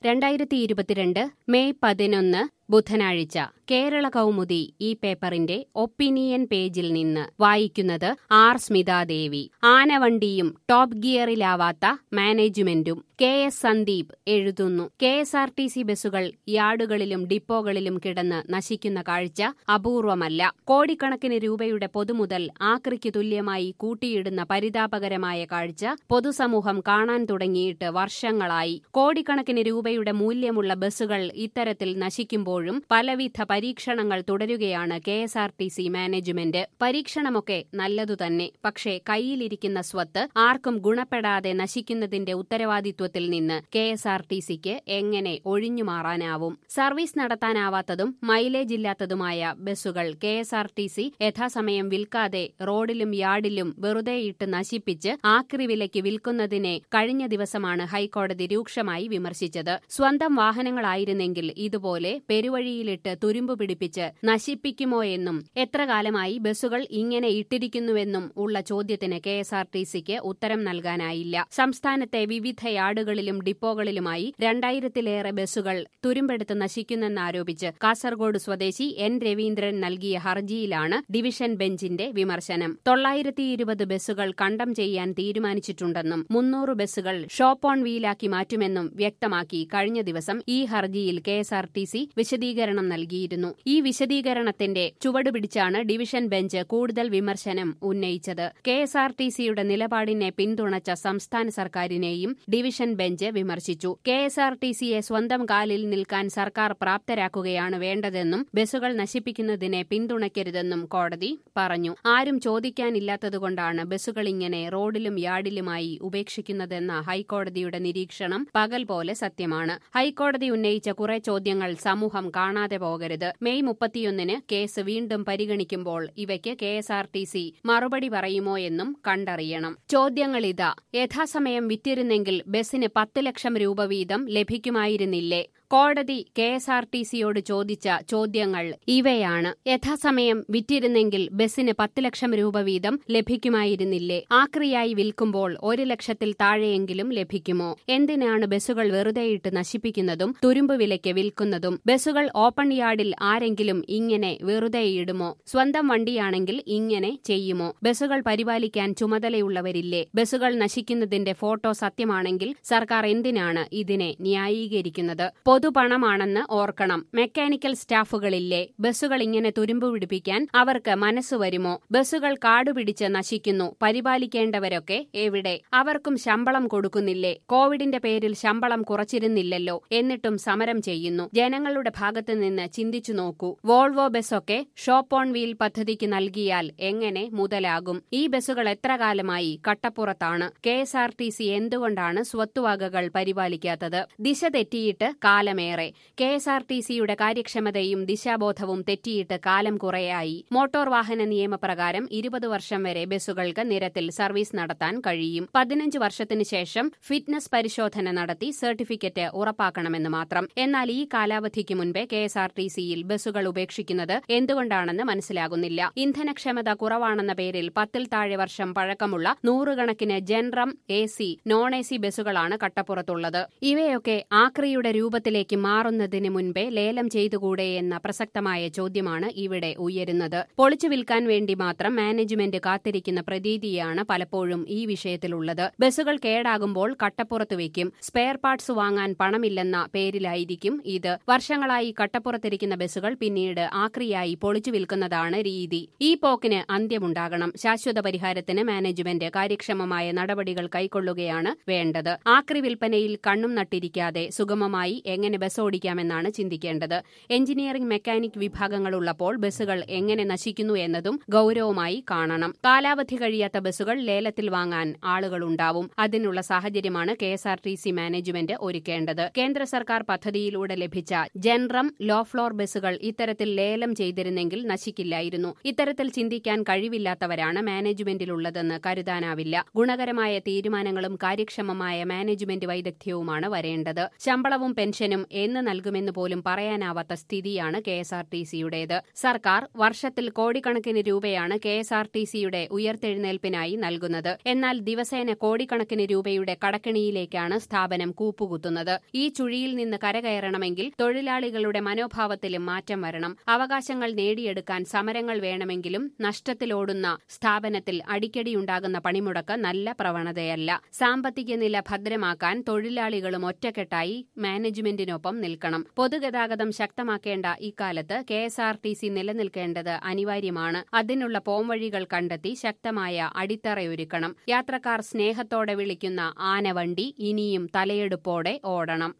രണ്ടായിരത്തി ഇരുപത്തിരണ്ട് മെയ് പതിനൊന്ന് ബുധനാഴ്ച കേരള കൗമുദി ഈ പേപ്പറിന്റെ ഒപ്പീനിയൻ പേജിൽ നിന്ന് വായിക്കുന്നത് ആർ സ്മിതാദേവി ആനവണ്ടിയും ടോപ്പ് ഗിയറിലാവാത്ത മാനേജ്മെന്റും കെ എസ് സന്ദീപ് എഴുതുന്നു K S R T C ബസ്സുകൾ യാർഡുകളിലും ഡിപ്പോകളിലും കിടന്ന് നശിക്കുന്ന കാഴ്ച അപൂർവമല്ല കോടിക്കണക്കിന് രൂപയുടെ പൊതുമുതൽ ആക്രിക്ക് തുല്യമായി കൂട്ടിയിടുന്ന പരിതാപകരമായ കാഴ്ച പൊതുസമൂഹം കാണാൻ തുടങ്ങിയിട്ട് വർഷങ്ങളായി കോടിക്കണക്കിന് രൂപയുടെ മൂല്യമുള്ള ബസ്സുകൾ ഇത്തരത്തിൽ നശിക്കുമ്പോഴും പലവിധ പരീക്ഷണങ്ങൾ തുടരുകയാണ് K S R T C management പരീക്ഷണമൊക്കെ നല്ലതുതന്നെ പക്ഷേ കയ്യിലിരിക്കുന്ന സ്വത്ത് ആർക്കും ഗുണപ്പെടാതെ നശിക്കുന്നതിന്റെ ഉത്തരവാദിത്വത്തിൽ നിന്ന് കെ എസ് ആർ ടി സിക്ക് എങ്ങനെ ഒഴിഞ്ഞുമാറാനാവും സർവീസ് നടത്താനാവാത്തതും മൈലേജ് ഇല്ലാത്തതുമായ ബസ്സുകൾ K S R T C യഥാസമയം വിൽക്കാതെ റോഡിലും യാർഡിലും വെറുതെ ഇട്ട് നശിപ്പിച്ച് ആക്രി വിലയ്ക്ക് വിൽക്കുന്നതിനെ കഴിഞ്ഞ ദിവസമാണ് ഹൈക്കോടതി രൂക്ഷമായി വിമർശിച്ചത് സ്വന്തം വാഹനങ്ങളായിരുന്നെങ്കിൽ ഇതുപോലെ പെരുവഴിയിലിട്ട് തുരുമ്പ് പിടിപ്പിച്ച് നശിപ്പിക്കുമോ എന്നും എത്ര കാലമായി ബസ്സുകൾ ഇങ്ങനെ ഇട്ടിരിക്കുന്നുവെന്നും ഉള്ള ചോദ്യത്തിന് കെ എസ് ആർ ടി സിക്ക് ഉത്തരം നൽകാനായില്ല സംസ്ഥാനത്തെ വിവിധ യാർഡുകളിലും ഡിപ്പോകളിലുമായി രണ്ടായിരത്തിലേറെ ബസ്സുകൾ തുരുമ്പെടുത്ത് നശിക്കുന്നെന്നാരോപിച്ച് കാസർഗോഡ് സ്വദേശി എൻ രവീന്ദ്രൻ നൽകിയ ഹർജിയിലാണ് ഡിവിഷൻ ബെഞ്ചിന്റെ വിമർശനം തൊള്ളായിരത്തി ഇരുപത് ബസ്സുകൾ കണ്ടം ചെയ്യാൻ തീരുമാനിച്ചിട്ടുണ്ടെന്നും മുന്നൂറ് ബസ്സുകൾ ഷോപ്പ് ഓൺ വീലാക്കി മാറ്റുമെന്നും വ്യക്തമാക്കി കഴിഞ്ഞ ദിവസം ഈ ഹർജിയിൽ K S R T C വിശദീകരണം നൽകിയിരുന്നു ഈ വിശദീകരണത്തിന്റെ ചുവടുപിടിച്ചാണ് ഡിവിഷൻ ബെഞ്ച് കൂടുതൽ വിമർശനം ഉന്നയിച്ചത് കെ എസ് ആർ ടി സിയുടെ നിലപാടിനെ പിന്തുണച്ച സംസ്ഥാന സർക്കാരിനെയും ഡിവിഷൻ ബെഞ്ച് വിമർശിച്ചു കെ എസ് ആർ ടി സിയെ സ്വന്തം കാലിൽ നിൽക്കാൻ സർക്കാർ പ്രാപ്തരാക്കുകയാണ് വേണ്ടതെന്നും ബസ്സുകൾ നശിപ്പിക്കുന്നതിനെ പിന്തുണയ്ക്കരുതെന്നും കോടതി പറഞ്ഞു ആരും ചോദിക്കാനില്ലാത്തതുകൊണ്ടാണ് ബസ്സുകൾ ഇങ്ങനെ റോഡിലും യാർഡിലുമായി ഉപേക്ഷിക്കുന്നതെന്ന ഹൈക്കോടതിയുടെ നിരീക്ഷണം പകൽ പോലെ സത്യമാണ് ഹൈക്കോടതി ഉന്നയിച്ച കുറെ ചോദ്യങ്ങൾ സമൂഹം കാണാതെ പോകരുത് മെയ് മുപ്പത്തിയൊന്നിന് കേസ് വീണ്ടും പരിഗണിക്കുമ്പോൾ ഇവയ്ക്ക് K S R T C മറുപടി പറയുമോ എന്നും കണ്ടറിയണം ചോദ്യങ്ങളിതാ യഥാസമയം വിറ്റിരുന്നെങ്കിൽ ബസ്സിന് പത്ത് ലക്ഷം രൂപ വീതം ലഭിക്കുമായിരുന്നില്ലേ കോടതി കെ എസ് ആർ ടി സിയോട് ചോദിച്ച ചോദ്യങ്ങൾ ഇവയാണ് യഥാസമയം വിറ്റിരുന്നെങ്കിൽ ബസ്സിന് പത്ത് ലക്ഷം രൂപ വീതം ലഭിക്കുമായിരുന്നില്ലേ ആക്രിയായി വിൽക്കുമ്പോൾ ഒരു ലക്ഷത്തിൽ താഴെയെങ്കിലും ലഭിക്കുമോ എന്തിനാണ് ബസ്സുകൾ വെറുതെയിട്ട് നശിപ്പിക്കുന്നതും തുരുമ്പ് വിലയ്ക്ക് വിൽക്കുന്നതും ബസ്സുകൾ ഓപ്പൺ യാർഡിൽ ആരെങ്കിലും ഇങ്ങനെ വെറുതെയിടുമോ സ്വന്തം വണ്ടിയാണെങ്കിൽ ഇങ്ങനെ ചെയ്യുമോ ബസ്സുകൾ പരിപാലിക്കാൻ ചുമതലയുള്ളവരില്ലേ ബസ്സുകൾ നശിക്കുന്നതിന്റെ ഫോട്ടോ സത്യമാണെങ്കിൽ സർക്കാർ എന്തിനാണ് ഇതിനെ ന്യായീകരിക്കുന്നത് പൊതുപണമാണെന്ന് ഓർക്കണം മെക്കാനിക്കൽ സ്റ്റാഫുകളില്ലേ ബസ്സുകൾ ഇങ്ങനെ തുരുമ്പ് പിടിപ്പിക്കാൻ അവർക്ക് മനസ്സ് വരുമോ ബസ്സുകൾ കാടുപിടിച്ച് നശിക്കുന്നു പരിപാലിക്കേണ്ടവരൊക്കെ എവിടെ അവർക്കും ശമ്പളം കൊടുക്കുന്നില്ലേ കോവിഡിന്റെ പേരിൽ ശമ്പളം കുറച്ചിരുന്നില്ലല്ലോ എന്നിട്ടും സമരം ചെയ്യുന്നു ജനങ്ങളുടെ ഭാഗത്ത് നിന്ന് ചിന്തിച്ചു നോക്കൂ വോൾവോ ബസ്സൊക്കെ ഷോപ്പ് ഓൺ വീൽ പദ്ധതിക്ക് നൽകിയാൽ എങ്ങനെ മുതലാകും ഈ ബസ്സുകൾ എത്ര കാലമായി കട്ടപ്പുറത്താണ് K S R T C എന്തുകൊണ്ടാണ് സ്വത്തുവകകൾ പരിപാലിക്കാത്തത് ദിശ തെറ്റിയിട്ട് കാലമേറെ കെ എസ് ആർ ടി സിയുടെ കാര്യക്ഷമതയും ദിശാബോധവും തെറ്റിയിട്ട് കാലം കുറയായി മോട്ടോർ വാഹന നിയമപ്രകാരം ഇരുപത് വർഷം വരെ ബസ്സുകൾക്ക് നിരത്തിൽ സർവീസ് നടത്താൻ കഴിയും പതിനഞ്ച് വർഷത്തിനു ശേഷം ഫിറ്റ്നസ് പരിശോധന നടത്തി സർട്ടിഫിക്കറ്റ് ഉറപ്പാക്കണമെന്ന് മാത്രം എന്നാൽ ഈ കാലാവധിക്ക് മുൻപേ കെ എസ് ആർ ടി സിയിൽ ബസ്സുകൾ ഉപേക്ഷിക്കുന്നത് എന്തുകൊണ്ടാണെന്ന് മനസ്സിലാകുന്നില്ല ഇന്ധനക്ഷമത കുറവാണെന്ന പേരിൽ പത്തിൽ താഴെ വർഷം പഴക്കമുള്ള നൂറുകണക്കിന് ജൻറം A C non A C ബസ്സുകളാണ് കട്ടപ്പുറത്തുള്ളത് ഇവയൊക്കെ ആക്രിയുടെ രൂപത്തിലേക്ക് മാറുന്നതിന് മുൻപേ ലേലം ചെയ്തുകൂടെ എന്ന പ്രസക്തമായ ചോദ്യമാണ് ഇവിടെ ഉയരുന്നത് പൊളിച്ചു വിൽക്കാൻ വേണ്ടി മാത്രം മാനേജ്മെന്റ് കാത്തിരിക്കുന്ന പ്രതീതിയാണ് പലപ്പോഴും ഈ വിഷയത്തിലുള്ളത് ബസ്സുകൾ കേടാകുമ്പോൾ കട്ടപ്പുറത്ത് വയ്ക്കും സ്പെയർ പാർട്സ് വാങ്ങാൻ പണമില്ലെന്ന പേരിലായിരിക്കും ഇത് വർഷങ്ങളായി കട്ടപ്പുറത്തിരിക്കുന്ന ബസ്സുകൾ പിന്നീട് ആക്രിയായി പൊളിച്ചു വിൽക്കുന്നതാണ് രീതി ഈ പോക്കിന് അന്ത്യമുണ്ടാകണം ശാശ്വത പരിഹാരത്തിന് മാനേജ്മെന്റ് കാര്യക്ഷമമായ നടപടികൾ കൈക്കൊള്ളുകയാണ് വേണ്ടത് ആക്രി വിൽപ്പനയിൽ കണ്ണും നട്ടിരിക്കാതെ സുഗമമായി എങ്ങനെ ബസ് ഓടിക്കാമെന്നാണ് ചിന്തിക്കേണ്ടത് എഞ്ചിനീയറിംഗ് മെക്കാനിക് വിഭാഗങ്ങളുള്ളപ്പോൾ ബസ്സുകൾ എങ്ങനെ നശിക്കുന്നു എന്നതും ഗൌരവമായി കാണണം കാലാവധി കഴിയാത്ത ബസ്സുകൾ ലേലത്തിൽ വാങ്ങാൻ ആളുകളുണ്ടാവും അതിനുള്ള സാഹചര്യമാണ് K S R T C management ഒരുക്കേണ്ടത് കേന്ദ്ര സർക്കാർ പദ്ധതിയിലൂടെ ലഭിച്ച ജൻറം ലോ ഫ്ലോർ ബസ്സുകൾ ഇത്തരത്തിൽ ലേലം ചെയ്തിരുന്നെങ്കിൽ നശിക്കില്ലായിരുന്നു ഇത്തരത്തിൽ ചിന്തിക്കാൻ കഴിവില്ലാത്തവരാണ് മാനേജ്മെന്റിലുള്ളതെന്ന് കരുതാനാവില്ല ഗുണകരമായ തീരുമാനങ്ങളും കാര്യക്ഷമമായ മാനേജ്മെന്റ് വൈദഗ്ധ്യവുമാണ് വരേണ്ടത് ശമ്പളവും പെൻഷനും മുഴുവനും എന്ന് നൽകുമെന്ന് പോലും പറയാനാവാത്ത സ്ഥിതിയാണ് കെ എസ് ആർ ടി സിയുടേത് സർക്കാർ വർഷത്തിൽ കോടിക്കണക്കിന് രൂപയാണ് കെ എസ് ആർ ടി സിയുടെ ഉയർത്തെഴുന്നേൽപ്പിനായി നൽകുന്നത് എന്നാൽ ദിവസേന കോടിക്കണക്കിന് രൂപയുടെ കടക്കിണിയിലേക്കാണ് സ്ഥാപനം കൂപ്പുകുത്തുന്നത് ഈ ചുഴിയിൽ നിന്ന് കരകയറണമെങ്കിൽ തൊഴിലാളികളുടെ മനോഭാവത്തിലും മാറ്റം വരണം അവകാശങ്ങൾ നേടിയെടുക്കാൻ സമരങ്ങൾ വേണമെങ്കിലും നഷ്ടത്തിലോടുന്ന സ്ഥാപനത്തിൽ അടിക്കടിയുണ്ടാകുന്ന പണിമുടക്ക് നല്ല പ്രവണതയല്ല സാമ്പത്തിക നില ഭദ്രമാക്കാൻ തൊഴിലാളികളും ഒറ്റക്കെട്ടായി മാനേജ്മെന്റിനൊപ്പം നിൽക്കണം പൊതുഗതാഗതം ശക്തമാക്കേണ്ട ഇക്കാലത്ത് K S R T C നിലനിൽക്കേണ്ടത് അനിവാര്യമാണ് അതിനുള്ള പോംവഴികൾ കണ്ടെത്തി ശക്തമായ അടിത്തറയൊരുക്കണം യാത്രക്കാർ സ്നേഹത്തോടെ വിളിക്കുന്ന ആനവണ്ടി ഇനിയും തലയെടുപ്പോടെ ഓടണം